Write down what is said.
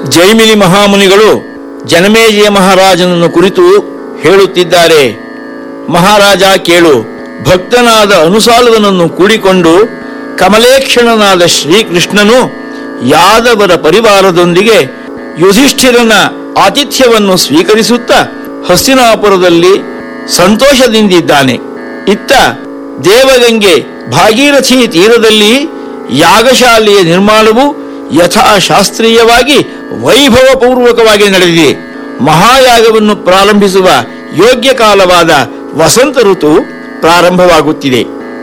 ಜೈಮಿನಿ ಮಹಾಮುನಿಗಳು ಜನಮೇಜಯ ಮಹಾರಾಜನನ್ನು ಕುರಿತು ಹೇಳುತ್ತಿದ್ದಾರೆ ಮಹಾರಾಜ ಕೇಳು ಭಕ್ತನಾದ ಅನುಸಾಲುವನನ್ನು ಕೂಡಿಕೊಂಡು ಕಮಲೇಕ್ಷಣನಾದ ಶ್ರೀಕೃಷ್ಣನು ಯಾದವರ ಪರಿವಾರದೊಂದಿಗೆ ಯುಧಿಷ್ಠಿರನ ಆತಿಥ್ಯವನ್ನು ಸ್ವೀಕರಿಸುತ್ತಾ ಹಸ್ತಿನಾಪುರದಲ್ಲಿ ಸಂತೋಷದಿಂದಿದ್ದಾನೆ ಇತ್ತ ದೇವಗಂಗೆ ಭಾಗೀರಥಿ ತೀರದಲ್ಲಿ ಯಾಗಶಾಲೆಯ ನಿರ್ಮಾಣವು ಯಥಾಶಾಸ್ತ್ರೀಯವಾಗಿ ವೈಭವಪೂರ್ವಕವಾಗಿ ನಡೆದಿದೆ ಮಹಾಯಾಗವನ್ನು ಪ್ರಾರಂಭಿಸುವ ಯೋಗ್ಯ ಕಾಲವಾದ ವಸಂತ ಋತು ಪ್ರಾರಂಭವಾಗುತ್ತಿದೆ